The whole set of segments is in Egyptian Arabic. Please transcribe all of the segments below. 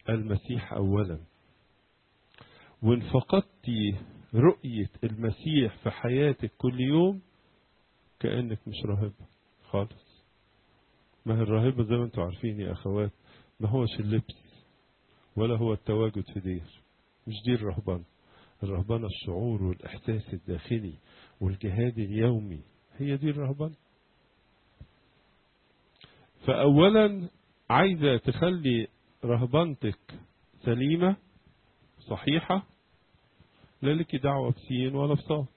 المسيح أولا وإن فقدت رؤية المسيح في حياتك كل يوم كأنك مش راهبة خالص ما هي الراهبة زي ما انتم عارفين يا أخوات ما هوش اللبس ولا هو التواجد في دير مش دي الرهبان الرهبان الشعور والإحساس الداخلي والجهاد اليومي هي دي الرهبان فأولا عايزة تخلي رهبنتك سليمة صحيحة لا لك دعوة بسين ولا بصوت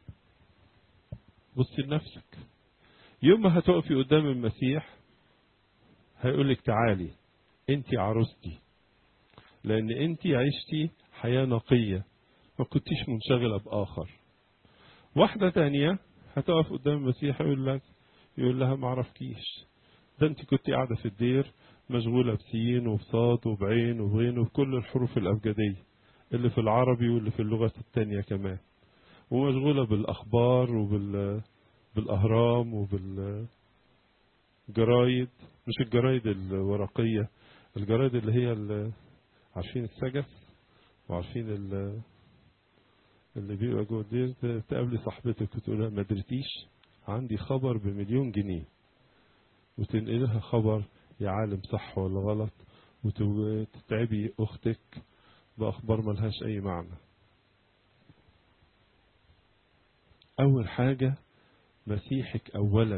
بصي لنفسك يوم ما هتقفي قدام المسيح هيقول لك تعالي انت عروستي لان انت عشتي حياة نقية ما كنتيش منشغلة بآخر واحدة تانية هتقف قدام المسيح يقول لك يقول لها ما عرفكيش ده انت كنت قاعدة في الدير مشغولة بسين وبصاد وبعين وغين وبكل الحروف الأبجدية اللي في العربي واللي في اللغة التانية كمان ومشغولة بالأخبار وبال بالأهرام وبالجرايد مش الجرايد الورقية الجرايد اللي هي ال- عارفين السجس وعارفين ال- اللي بيبقى جوه الدير ت- تقابلي صاحبتك وتقول لها ما درتيش عندي خبر بمليون جنيه وتنقل لها خبر يا عالم صح ولا غلط وتتعبي أختك بأخبار ملهاش أي معنى أول حاجة مسيحك أولا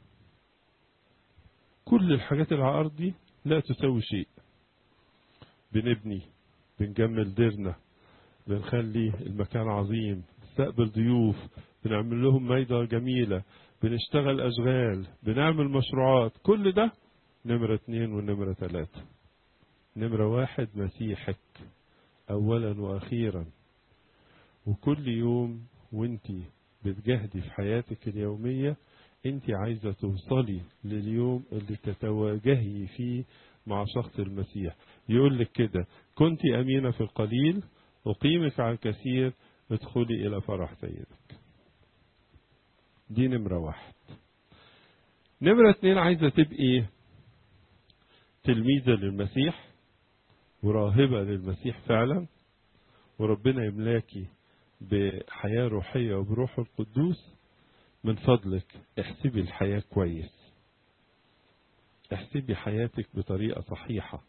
كل الحاجات اللي على الأرض دي لا تساوي شيء بنبني بنجمل ديرنا بنخلي المكان عظيم نستقبل ضيوف بنعمل لهم ميدة جميلة بنشتغل أشغال بنعمل مشروعات كل ده نمرة اتنين ونمرة تلاتة نمرة واحد مسيحك أولا وأخيرا وكل يوم وانتي بتجهدي في حياتك اليومية انت عايزة توصلي لليوم اللي تتواجهي فيه مع شخص المسيح يقول لك كده كنت أمينة في القليل أقيمك على الكثير ادخلي إلى فرح سيدك دي نمرة واحد نمرة اتنين عايزة تبقي تلميذة للمسيح وراهبة للمسيح فعلا وربنا يملاكي بحياة روحية وبروح القدوس من فضلك احسبي الحياة كويس احسبي حياتك بطريقة صحيحة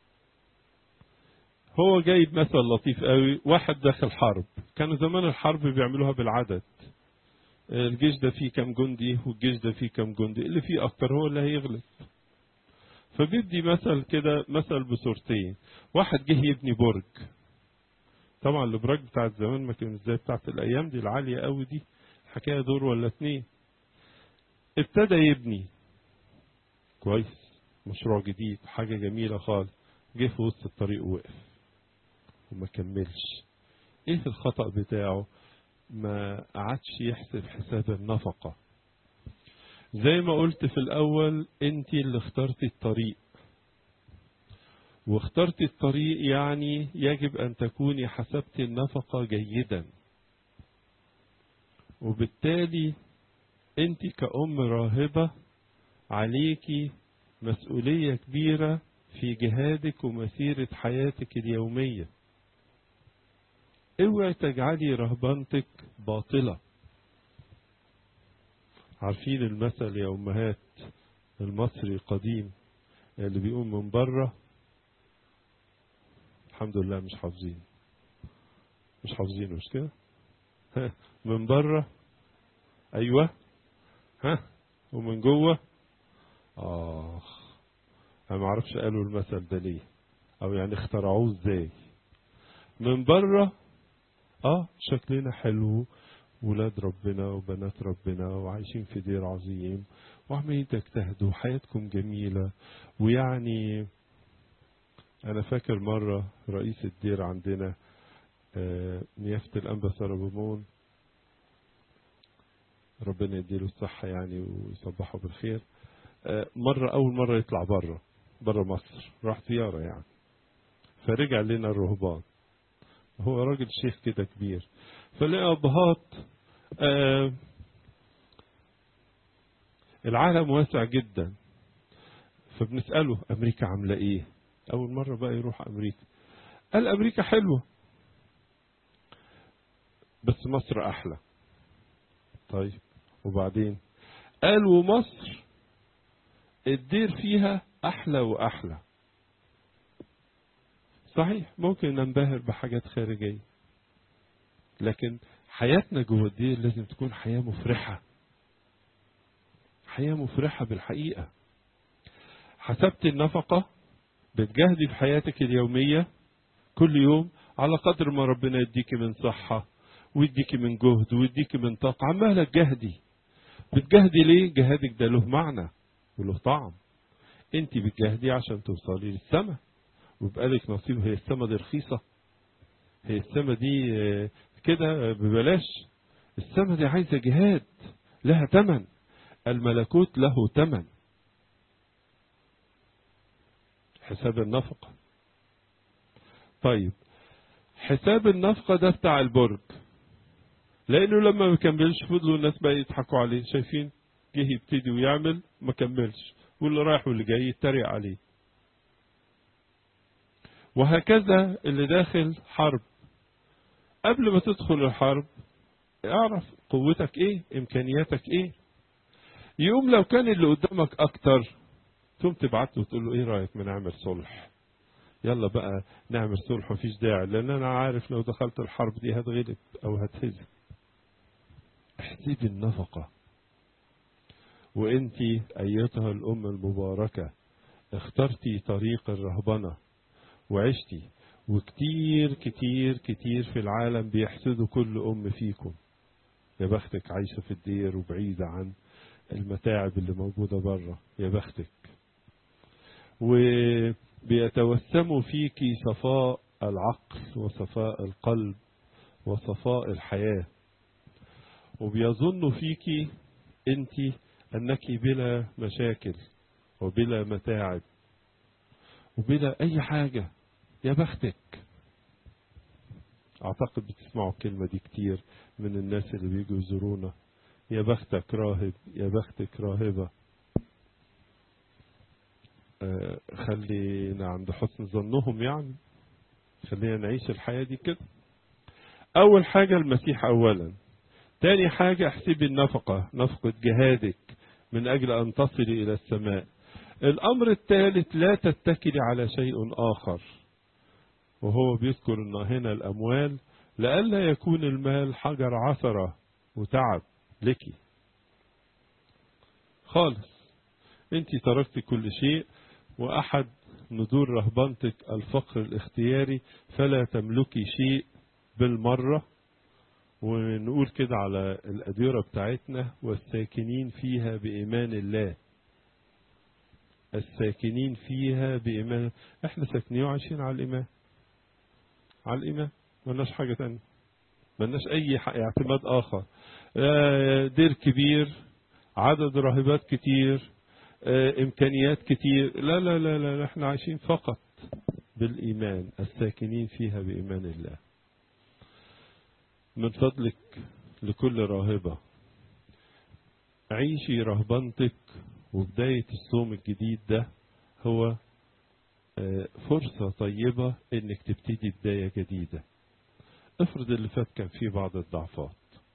هو جايب مثل لطيف قوي واحد داخل حرب كانوا زمان الحرب بيعملوها بالعدد الجيش ده فيه كام جندي والجيش ده فيه كام جندي اللي فيه اكتر هو اللي هيغلب فبيدي مثل كده مثل بصورتين واحد جه يبني برج طبعا الابراج بتاعت زمان ما كانت زي بتاعت الايام دي العاليه قوي دي حكايه دور ولا اتنين ابتدى يبني كويس مشروع جديد حاجه جميله خالص جه في وسط الطريق وقف وما كملش ايه الخطا بتاعه ما قعدش يحسب حساب النفقه زي ما قلت في الاول انت اللي اخترتي الطريق واخترت الطريق يعني يجب أن تكوني حسبت النفقة جيدا وبالتالي أنت كأم راهبة عليكي مسؤولية كبيرة في جهادك ومسيرة حياتك اليومية اوعي تجعلي رهبنتك باطلة عارفين المثل يا أمهات المصري القديم اللي بيقول من بره الحمد لله مش حافظين مش حافظين مش كده من بره ايوه ها ومن جوه اخ انا ما اعرفش قالوا المثل ده ليه او يعني اخترعوه ازاي من بره اه شكلنا حلو ولاد ربنا وبنات ربنا وعايشين في دير عظيم وعمالين تجتهدوا وحياتكم جميلة ويعني أنا فاكر مرة رئيس الدير عندنا آه، نيافة الأنبا سربمون ربنا يديله الصحة يعني ويصبحه بالخير آه، مرة أول مرة يطلع بره بره مصر راح زيارة يعني فرجع لنا الرهبان هو راجل شيخ كده كبير فلقى أبهات آه العالم واسع جدا فبنسأله أمريكا عاملة إيه أول مرة بقى يروح أمريكا قال أمريكا حلوة بس مصر أحلى طيب وبعدين قال ومصر الدير فيها أحلى وأحلى صحيح ممكن ننبهر بحاجات خارجية لكن حياتنا جوه الدير لازم تكون حياة مفرحة حياة مفرحة بالحقيقة حسبت النفقة بتجهدي في حياتك اليومية كل يوم على قدر ما ربنا يديكي من صحة ويديكي من جهد ويديكي من طاقة عمالة تجهدي بتجهدي ليه جهادك ده له معنى وله طعم انت بتجهدي عشان توصلي للسماء ويبقى لك نصيب هي السماء دي رخيصة هي السماء دي كده ببلاش السماء دي عايزة جهاد لها تمن الملكوت له تمن حساب النفقة طيب حساب النفقة ده بتاع البرج لانه لما ما كملش فضلوا الناس بقى يضحكوا عليه شايفين جه يبتدي ويعمل ما كملش واللي رايح واللي جاي يتريق عليه وهكذا اللي داخل حرب قبل ما تدخل الحرب اعرف قوتك ايه امكانياتك ايه يقوم لو كان اللي قدامك اكتر تقوم تبعت له وتقول له ايه رايك ما نعمل صلح يلا بقى نعمل صلح مفيش داعي لان انا عارف لو دخلت الحرب دي هتغلب او هتهزم احسبي النفقة وانت ايتها الام المباركة اخترتي طريق الرهبنة وعشتي وكتير كتير كتير في العالم بيحسدوا كل ام فيكم يا بختك عايشة في الدير وبعيدة عن المتاعب اللي موجودة بره يا بختك وبيتوسموا فيكي صفاء العقل وصفاء القلب وصفاء الحياة وبيظنوا فيكي انت انك بلا مشاكل وبلا متاعب وبلا اي حاجة يا بختك اعتقد بتسمعوا الكلمة دي كتير من الناس اللي بيجوا يزورونا يا بختك راهب يا بختك راهبة آه خلينا عند حسن ظنهم يعني خلينا نعيش الحياة دي كده أول حاجة المسيح أولا تاني حاجة احسبي النفقة نفقة جهادك من أجل أن تصلي إلى السماء الأمر الثالث لا تتكلي على شيء آخر وهو بيذكر أن هنا الأموال لئلا يكون المال حجر عثرة وتعب لك خالص انت تركت كل شيء وأحد ندور رهبنتك الفقر الاختياري فلا تملكي شيء بالمرة ونقول كده على الأديرة بتاعتنا والساكنين فيها بإيمان الله الساكنين فيها بإيمان احنا ساكنين وعايشين على الإيمان على الإيمان ملناش حاجة تانية ملناش أي اعتماد آخر دير كبير عدد راهبات كتير إمكانيات كتير لا لا لا لا احنا عايشين فقط بالإيمان الساكنين فيها بإيمان الله من فضلك لكل راهبة عيشي رهبنتك وبداية الصوم الجديد ده هو فرصة طيبة انك تبتدي بداية جديدة افرض اللي فات كان فيه بعض الضعفات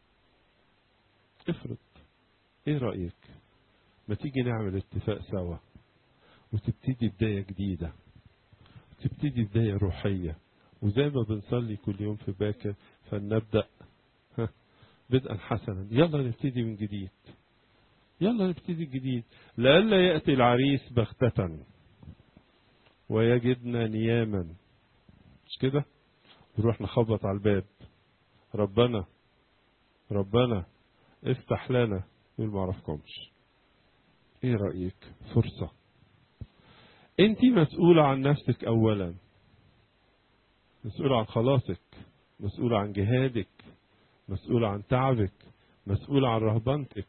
افرض ايه رأيك ما تيجي نعمل اتفاق سوا وتبتدي بداية جديدة تبتدي بداية روحية وزي ما بنصلي كل يوم في باكر فلنبدأ بدءا حسنا يلا نبتدي من جديد يلا نبتدي جديد لئلا يأتي العريس بغتة ويجدنا نياما مش كده نروح نخبط على الباب ربنا ربنا افتح لنا يقول ما اعرفكمش ايه رأيك فرصة انت مسؤولة عن نفسك اولا مسؤولة عن خلاصك مسؤولة عن جهادك مسؤولة عن تعبك مسؤولة عن رهبنتك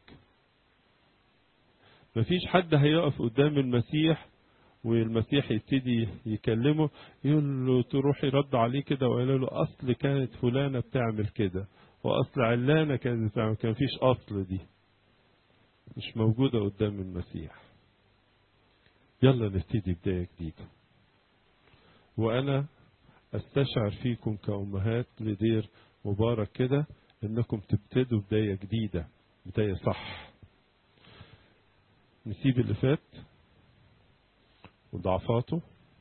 مفيش حد هيقف قدام المسيح والمسيح يبتدي يكلمه يقول له تروحي رد عليه كده وقال له اصل كانت فلانة بتعمل كده واصل علانة كانت بتعمل كان فيش اصل دي مش موجودة قدام المسيح يلا نبتدي بداية جديدة وأنا أستشعر فيكم كأمهات لدير مبارك كده إنكم تبتدوا بداية جديدة بداية صح نسيب اللي فات وضعفاته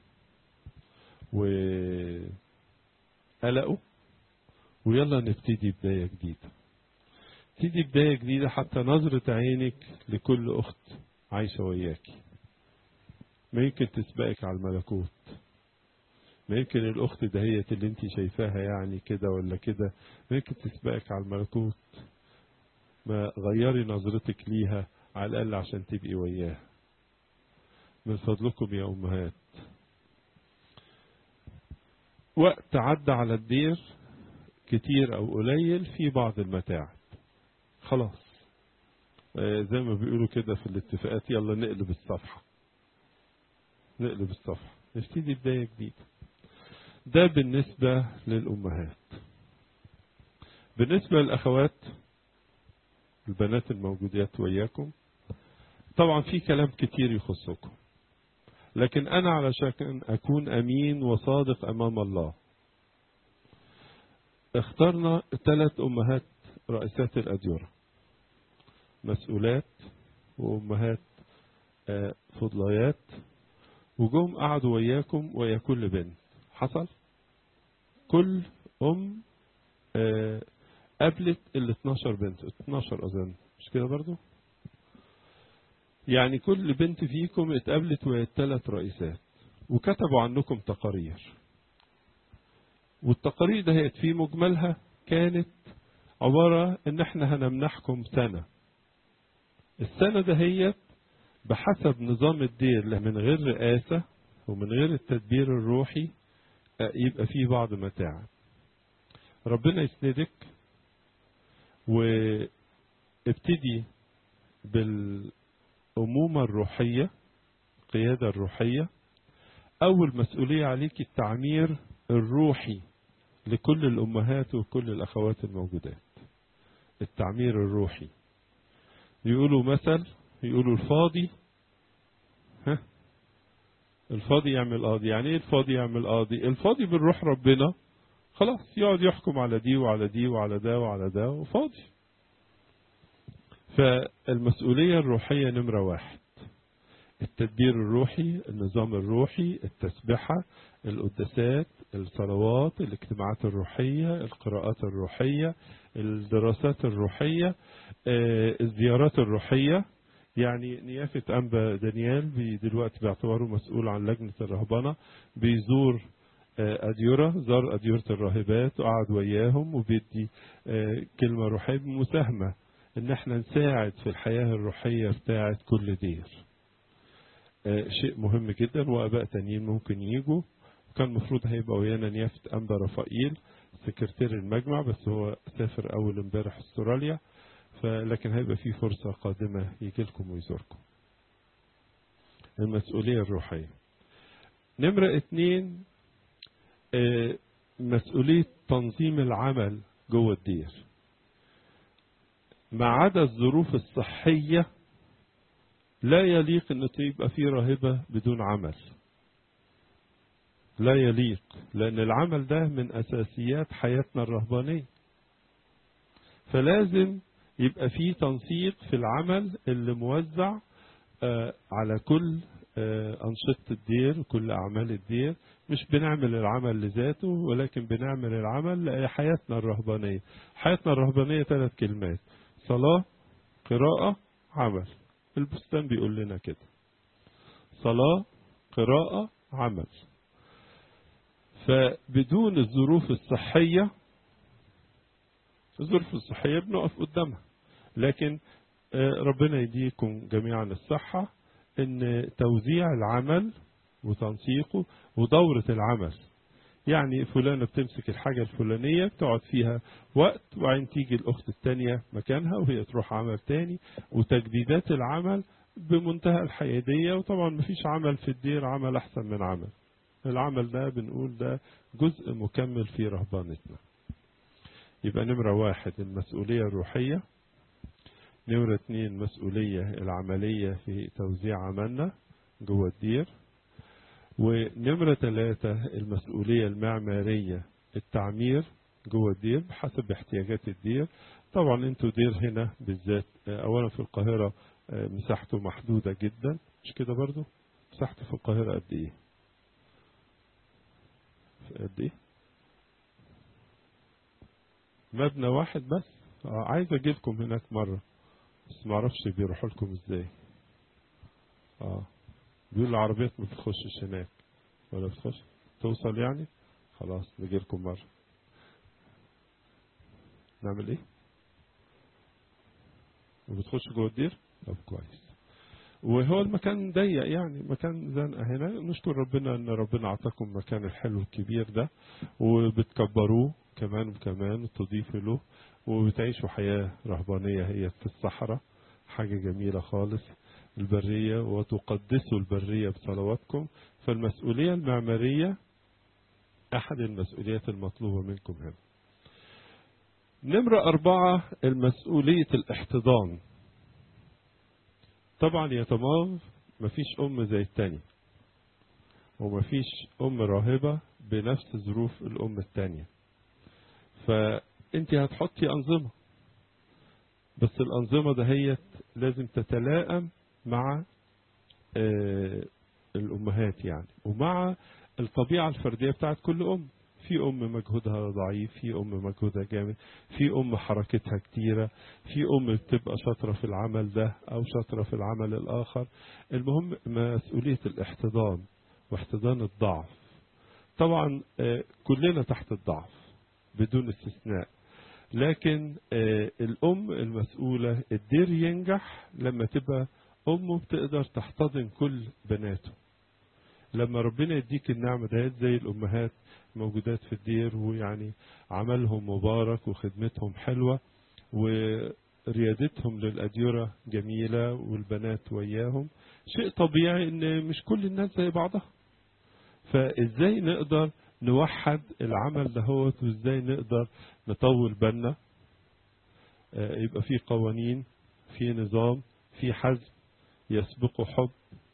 وقلقه ويلا نبتدي بداية جديدة تبتدي بداية جديدة حتى نظرة عينك لكل أخت عايشة وياكي ما يمكن تسبقك على الملكوت ما يمكن الأخت دهيت اللي انت شايفاها يعني كده ولا كده ما يمكن تسبقك على الملكوت ما غيري نظرتك ليها على الأقل عشان تبقي وياها من فضلكم يا أمهات وقت عدى على الدير كتير أو قليل في بعض المتاعب خلاص آه، زي ما بيقولوا كده في الاتفاقات يلا نقلب الصفحة نقلب الصفحة نبتدي بداية جديدة ده بالنسبة للأمهات بالنسبة للأخوات البنات الموجودات وياكم طبعا في كلام كتير يخصكم لكن أنا علشان أكون أمين وصادق أمام الله اخترنا ثلاث أمهات رئيسات الأديرة مسؤولات وأمهات آه، فضليات وجم قعدوا وياكم ويا كل بنت حصل كل أم آه، قابلت ال 12 بنت 12 أظن مش كده برضو يعني كل بنت فيكم اتقابلت ويا الثلاث رئيسات وكتبوا عنكم تقارير والتقارير دهيت في مجملها كانت عبارة ان احنا هنمنحكم سنة السنة دهيت بحسب نظام الدير من غير رئاسة ومن غير التدبير الروحي آه، يبقى فيه بعض متاعب ربنا يسندك وابتدي بالأمومة الروحية القيادة الروحية أول مسؤولية عليك التعمير الروحي لكل الأمهات وكل الأخوات الموجودات التعمير الروحي يقولوا مثل يقولوا الفاضي ها الفاضي يعمل قاضي يعني ايه الفاضي يعمل قاضي الفاضي بالروح ربنا خلاص يقعد يحكم على دي وعلى دي وعلى ده وعلى ده وفاضي فالمسؤولية الروحية نمرة واحد التدبير الروحي النظام الروحي التسبحة القداسات الصلوات الاجتماعات الروحية القراءات الروحية الدراسات الروحية آه، الزيارات الروحية يعني نيافة أنبا دانيال بي- دلوقتي باعتباره مسؤول عن لجنة الرهبنة بيزور آه، أديرة زار أديرة الراهبات وقعد وياهم وبيدي آه، كلمة روحية بمساهمة إن احنا نساعد في الحياة الروحية بتاعة كل دير آه، شيء مهم جدا وآباء تانيين ممكن يجوا كان المفروض هيبقى ويانا نيافة أنبا رفائيل سكرتير المجمع بس هو سافر أول امبارح استراليا فلكن هيبقى في فرصة قادمة يجي لكم ويزوركم المسؤولية الروحية نمرة اتنين آه، مسؤولية تنظيم العمل جوه الدير ما عدا الظروف الصحية لا يليق ان يبقى في راهبة بدون عمل لا يليق لان العمل ده من اساسيات حياتنا الرهبانية فلازم يبقى في تنسيق في العمل اللي موزع آه، على كل آه، أنشطة الدير كل أعمال الدير مش بنعمل العمل لذاته ولكن بنعمل العمل لحياتنا الرهبانية حياتنا الرهبانية ثلاث كلمات صلاة قراءة عمل البستان بيقول لنا كده صلاة قراءة عمل فبدون الظروف الصحية الظروف الصحية بنقف قدامها لكن آه، ربنا يديكم جميعا الصحة ان توزيع العمل وتنسيقه ودورة العمل يعني فلانة بتمسك الحاجة الفلانية بتقعد فيها وقت وبعدين تيجي الأخت التانية مكانها وهي تروح عمل تاني وتجديدات العمل بمنتهى الحيادية وطبعا مفيش عمل في الدير عمل أحسن من عمل العمل ده بنقول ده جزء مكمل في رهبانتنا يبقى نمرة واحد المسؤولية الروحية نمرة اتنين مسؤولية العملية في توزيع عملنا جوه الدير ونمرة ثلاثة المسؤولية المعمارية التعمير جوه الدير بحسب احتياجات الدير طبعا انتوا دير هنا بالذات اولا في القاهرة مساحته محدودة جدا مش كده برضو مساحته في القاهرة قد ايه قد ايه مبنى واحد بس عايز اجيلكم هناك مرة بس معرفش بيروحوا لكم ازاي اه بيقول العربيات ما بتخشش هناك ولا بتخش توصل يعني خلاص نجي لكم مرة نعمل ايه وبتخش جوه الدير طب كويس وهو المكان ضيق يعني مكان زنقة هنا نشكر ربنا ان ربنا اعطاكم المكان الحلو الكبير ده وبتكبروه كمان وكمان وتضيفوا له وبتعيشوا حياة رهبانية هي في الصحراء حاجة جميلة خالص البرية وتقدسوا البرية بصلواتكم فالمسؤولية المعمارية أحد المسؤوليات المطلوبة منكم هنا نمرة أربعة المسؤولية الاحتضان طبعا يا تمام مفيش أم زي التانية ومفيش أم راهبة بنفس ظروف الأم التانية فأنت هتحطي أنظمة بس الأنظمة دهيت لازم تتلائم مع الأمهات يعني ومع الطبيعة الفردية بتاعت كل أم في أم مجهودها ضعيف في أم مجهودها جامد في أم حركتها كتيرة في أم بتبقى شاطرة في العمل ده أو شاطرة في العمل الآخر المهم مسؤولية الاحتضان واحتضان الضعف طبعا كلنا تحت الضعف بدون استثناء لكن الأم المسؤولة الدير ينجح لما تبقى أمه بتقدر تحتضن كل بناته لما ربنا يديك النعمة ديت زي الأمهات موجودات في الدير ويعني عملهم مبارك وخدمتهم حلوة وريادتهم للأديرة جميلة والبنات وياهم شيء طبيعي ان مش كل الناس زي بعضها فازاي نقدر نوحد العمل دهوت وازاي نقدر نطول بالنا يبقى في قوانين في نظام في حزم يسبقه حب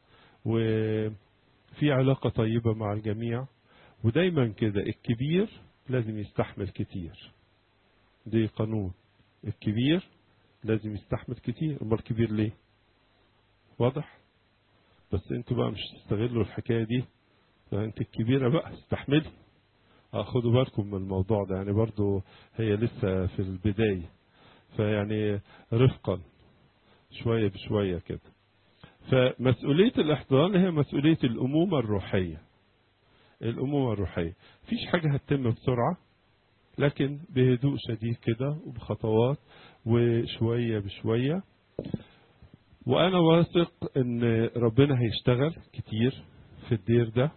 وفي علاقة طيبة مع الجميع ودايما كده الكبير لازم يستحمل كتير دي قانون الكبير لازم يستحمل كتير امال الكبير ليه واضح بس انتوا بقى مش تستغلوا الحكايه دي فانت الكبيره بقى استحملي خدوا بالكم من الموضوع ده يعني برضو هي لسه في البدايه فيعني رفقا شويه بشويه كده فمسؤوليه الاحضان هي مسؤوليه الامومه الروحيه الأمومة الروحية فيش حاجة هتتم بسرعة لكن بهدوء شديد كده وبخطوات وشوية بشوية وأنا واثق إن ربنا هيشتغل كتير في الدير ده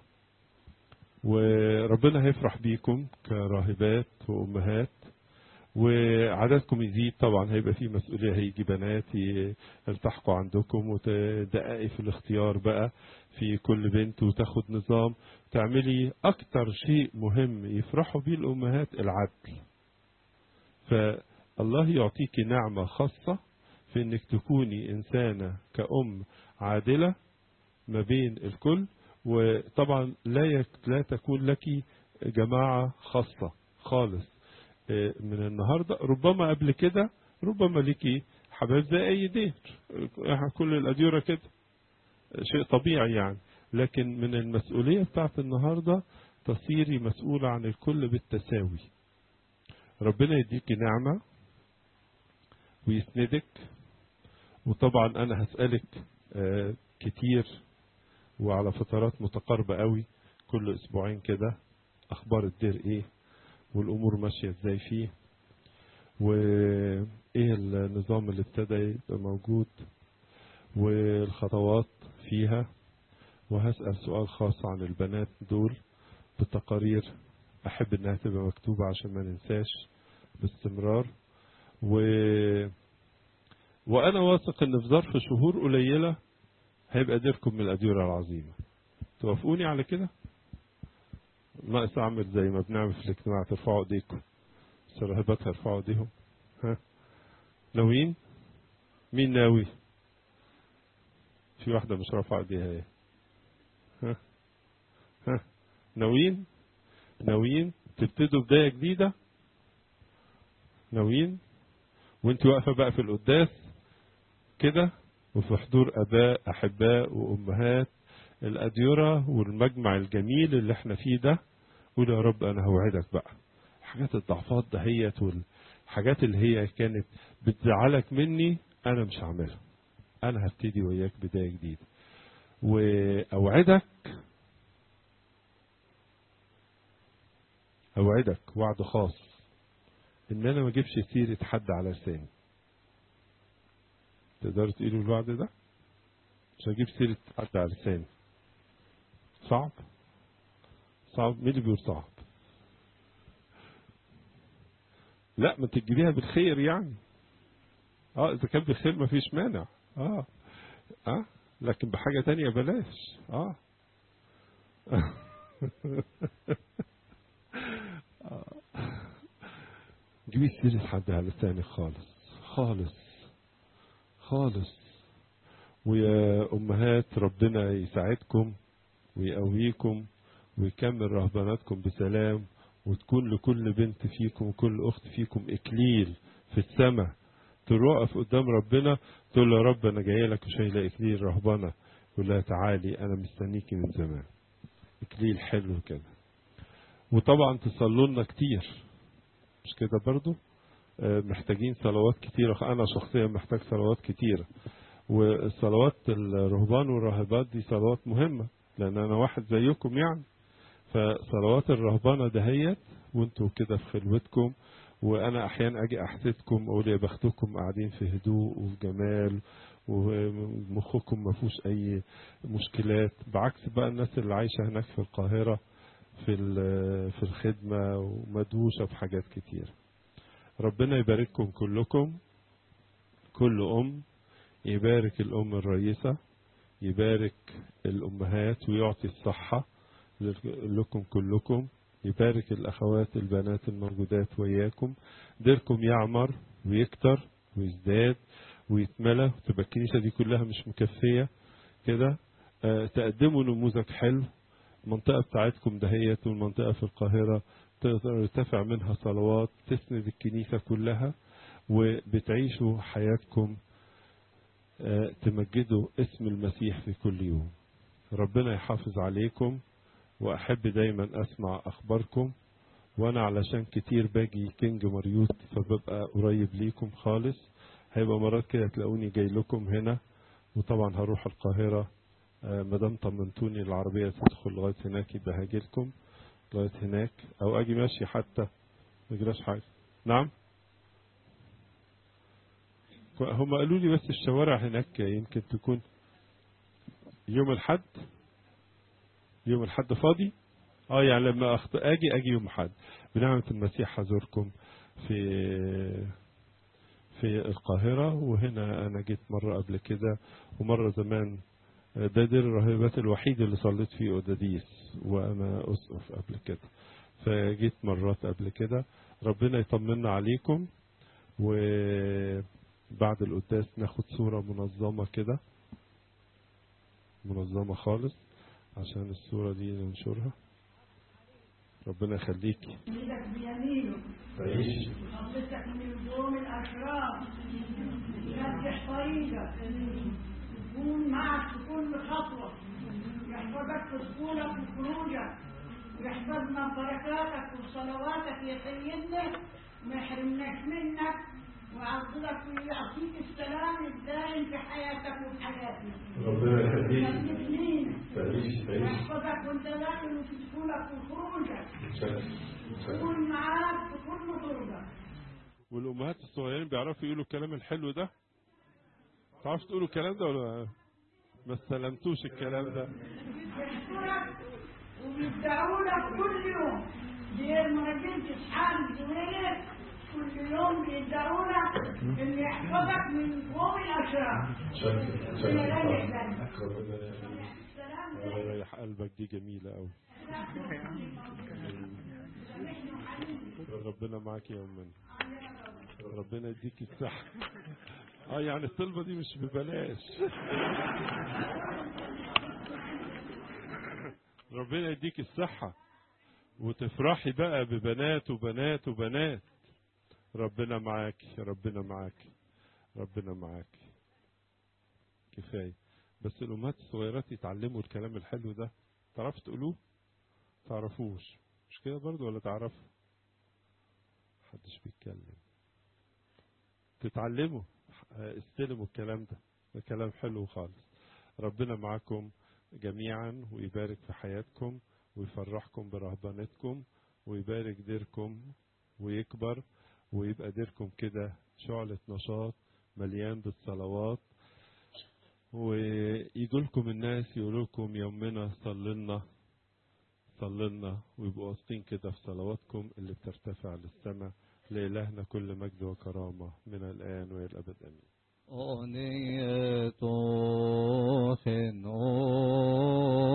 وربنا هيفرح بيكم كراهبات وأمهات وعددكم يزيد طبعا هيبقى في مسؤولية هيجي بنات يلتحقوا عندكم وتدققي في الاختيار بقى في كل بنت وتاخد نظام تعملي أكتر شيء مهم يفرحوا بيه الأمهات العدل فالله يعطيك نعمة خاصة في أنك تكوني إنسانة كأم عادلة ما بين الكل وطبعا لا يك لا تكون لك جماعة خاصة خالص من النهاردة ربما قبل كده ربما ليكي حبايب زي أي دير كل الأديرة كده شيء طبيعي يعني لكن من المسؤولية بتاعت النهاردة تصيري مسؤولة عن الكل بالتساوي ربنا يديك نعمة ويسندك وطبعا أنا هسألك كتير وعلى فترات متقاربة قوي كل أسبوعين كده أخبار الدير إيه والأمور ماشية إزاي فيه وإيه النظام اللي ابتدى يبقى موجود والخطوات فيها وهسأل سؤال خاص عن البنات دول بتقارير أحب إنها تبقى مكتوبة عشان ما ننساش باستمرار و... وأنا واثق إن في ظرف شهور قليلة هيبقى ديركم من الأديرة العظيمة توافقوني على كده؟ ناقص أعمل زي ما بنعمل في الاجتماع ترفعوا إيديكم الراهبات هيرفعوا إيديهم ها ناويين؟ مين ناوي؟ في واحدة مش رافعة ايديها ايه ها ها ناويين ناويين تبتدوا بداية جديدة ناويين وانت واقفة بقى في القداس كده وفي حضور اباء احباء وامهات الاديرة والمجمع الجميل اللي احنا فيه ده قول يا رب انا هوعدك بقى حاجات الضعفات دهيت والحاجات اللي هي كانت بتزعلك مني انا مش هعملها انا هبتدي وياك بداية جديدة واوعدك اوعدك وعد خاص ان انا ما اجيبش سيرة حد على لساني تقدروا تقولوا الوعد ده مش هجيب سيرة حد على لساني صعب صعب مين اللي بيقول صعب لا ما تجيبيها بالخير يعني اه اذا كان بالخير ما فيش مانع اه اه لكن بحاجة تانية بلاش اه جيبي سيرة حد على لساني خالص خالص خالص ويا أمهات ربنا يساعدكم ويقويكم ويكمل رهباناتكم بسلام وتكون لكل بنت فيكم وكل أخت فيكم إكليل في السماء تروقف قدام ربنا تقول له يا رب أنا جاي لك وشايلة إكليل رهبانة يقول لها تعالي أنا مستنيكي من زمان إكليل حلو كده وطبعا تصلوا لنا كتير مش كده برضو محتاجين صلوات كتيرة أنا شخصيا محتاج صلوات كتيرة والصلوات الرهبان والراهبات دي صلوات مهمة لأن أنا واحد زيكم يعني فصلوات الرهبانة دهيت وانتوا كده في خلوتكم وأنا أحيانا أجي أحسدكم أقول يا بختكم قاعدين في هدوء وفي جمال ومخكم ما فيهوش أي مشكلات بعكس بقى الناس اللي عايشة هناك في القاهرة في في الخدمة ومدوشة بحاجات كتير ربنا يبارككم كلكم كل أم يبارك الأم الرئيسة يبارك الأمهات ويعطي الصحة لكم كلكم يبارك الأخوات البنات الموجودات وياكم ديركم يعمر ويكتر ويزداد ويتملى وتبقى الكنيسة دي كلها مش مكفية كده أه تقدموا نموذج حلو المنطقة بتاعتكم دهيت والمنطقة في القاهرة ترتفع منها صلوات تسند الكنيسة كلها وبتعيشوا حياتكم تمجدوا اسم المسيح في كل يوم ربنا يحافظ عليكم وأحب دايما أسمع أخباركم وأنا علشان كتير باجي كينج مريوط فببقى قريب ليكم خالص هيبقى مرات كده تلاقوني جاي لكم هنا وطبعا هروح القاهرة مدام طمنتوني العربية تدخل لغاية هناك يبقى هاجي لكم لغاية هناك أو أجي ماشي حتى ما يجراش حاجة نعم هم قالوا لي بس الشوارع هناك يمكن تكون يوم الحد يوم الحد فاضي اه يعني لما أخط... اجي اجي يوم الحد بنعمة المسيح هزوركم في في القاهرة وهنا انا جيت مرة قبل كده ومرة زمان ده دير الراهبات الوحيد اللي صليت فيه أداديس وأنا أسقف قبل كده فجيت مرات قبل كده ربنا يطمنا عليكم وبعد القداس ناخد صورة منظمة كده منظمة خالص عشان الصورة دي ننشرها ربنا يخليكي ايدك بيمينه تعيش حضرتك من اليوم الاشرار يفتح طريقك يكون معك في كل خطوة يحفظك في دخولك وخروجك ويحفظنا ببركاتك وصلواتك يا سيدنا وما يحرمناش منك ويعظلك ويعطيك السلام الدائم في حياتك وفي حياتنا ربنا يخليكي يخليك لينا تعيش تعيش ويحفظك وانت داخل في دخولك وخروجك يكون معاك في كل طرقك والأمهات الصغيرين بيعرفوا يقولوا الكلام الحلو ده تعرفوا تقولوا الكلام ده ولا ما استلمتوش الكلام ده يشكرك وبيدعوا لك كل يوم دير منجمة اصحاب زويلة كل يوم بيدعوا لك اللي يحفظك من قوم الاشرار ربنا لا يحزن السلام الله يريح قلبك دي جميلة أوي ربنا معاك يا أمنا ربنا يديك الصحة اه يعني الطلبة دي مش ببلاش ربنا يديك الصحة وتفرحي بقى ببنات وبنات وبنات ربنا معاك ربنا معاك ربنا معاك كفاية بس الأمهات الصغيرات يتعلموا الكلام الحلو ده تعرفوا تقولوه تعرفوش مش كده برضو ولا تعرفوا محدش بيتكلم تتعلموا استلموا الكلام ده ده كلام حلو خالص ربنا معاكم جميعا ويبارك في حياتكم ويفرحكم برهبانتكم ويبارك ديركم ويكبر ويبقى ديركم كده شعلة نشاط مليان بالصلوات ويجوا لكم الناس يقولوا لكم يومنا صللنا صللنا ويبقوا واثقين كده في صلواتكم اللي بترتفع للسماء لإلهنا كل مجد وكرامة من الآن وإلى الأبد آمين أغنية خنو